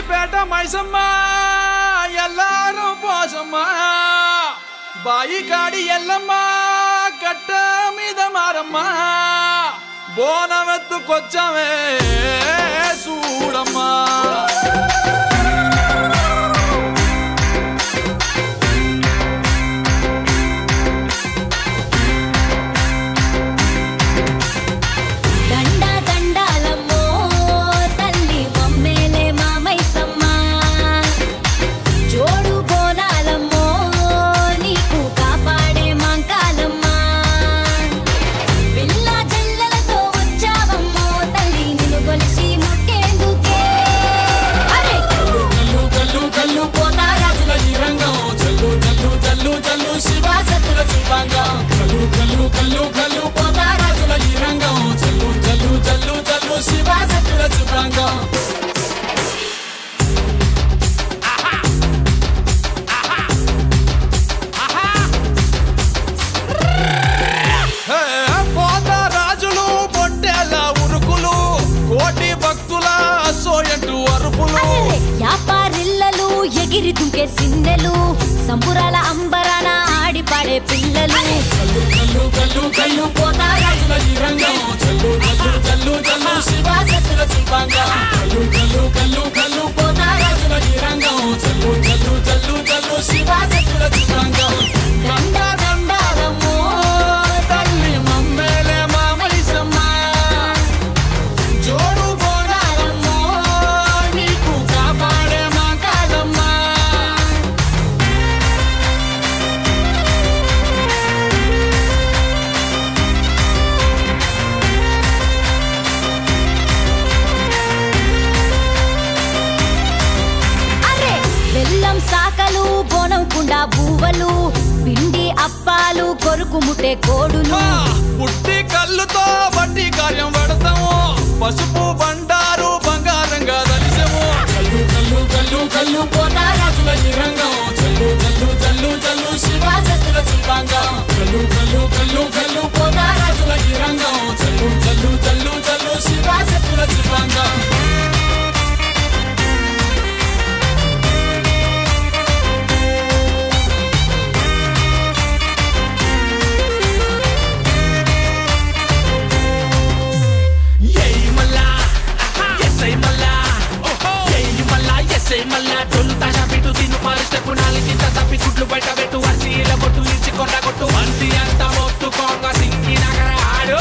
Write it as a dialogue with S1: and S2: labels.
S1: పేట మైసమ్మ ఎల్లారం పోసమ్మ బాయి కాడి ఎల్లమ్మ కట్ట మీద మారమ్మ బోనమెత్తుకొచ్చమే చూడమ్మా
S2: దండ దండాలమ్మో తల్లి మమ్మేలే మామైసమ్మ జోడు బోనాలమ్మో నీకు కాపాడే మాంకాలమ్మ పిల్ల జల్లలతో వచ్చావమ్మో తల్లి నిన్ను కొలిసి ముట్టేందుకే అరే కల్లు కల్లు కల్లు కల్లు పోతారాజుల ఈ రంగం జల్లు జల్లు జల్లు జల్లు శివాసతుల శివాంగం కల్లు కల్లు కల్లు కల్లు పోతారాజుల ఈ రంగం జల్లు జల్లు జల్లు జల్లు శివాసతుల శివాంగం
S1: హే, పోత రాజులు పొట్టేల ఉరుకులు కోటి భక్తుల సోయంటు అరుపులు
S2: అరెరే, యాపారిల్లలు ఎగిరి దుంకే సిన్నెలు సంబురాల అంబరాన ఆడి పాడే పిల్లలు కల్లు కల్లు కల్లు కల్లు పోతారాజుల ఈ రంగం జల్లు జల్లు జల్లు జల్లు శివాసతుల శివాంగం కల్లు కల్లు కల్లు కల్లు పోతారాజుల ఈ రంగం జల్లు జల్లు జల్లు జల్లు శివాసతుల శివాంగం దండ దండాలమ్మో
S1: తల్లి మమ్మేలే మామైసమ్మ జోడు బోనాలమ్మో నీకు కాపాడే మా కాదమ్మా
S2: అరే బెల్లం సాకలు బోనం కుండా బువ్వలు పిండి అప్పాలు కొరుకు ముట్టే కోడులు
S1: ఆ, పుట్టి కళ్ళుతో బట్టి కార్యం పడతాము పసుపు బండారు బంగారంగా దలిసము
S2: కల్లు కల్లు కల్లు కల్లు పోతారాజుల ఈ రంగం జల్లు జల్లు జల్లు జల్లు శివాసతుల శివాంగం కల్లు కల్లు కల్లు కల్లు పోతారాజుల ఈ రంగం జల్లు జల్లు జల్లు జల్లు శివాసతుల శివాంగం
S3: ఏయ్ మల్లా ఎస్ఐ మల్లా ఏయ్ మల్లా ఎస్ఐ మల్లా డొల్లు తాషా పెట్టు తిను పాలు స్టెప్ నాలుగింత తప్పి గుడ్లు బయట పెట్టు అసీల కొట్టు ఇచ్చి కొట్ట కొట్టు అంతి అంత మొత్తు కొంగ సింగి నగర ఆడు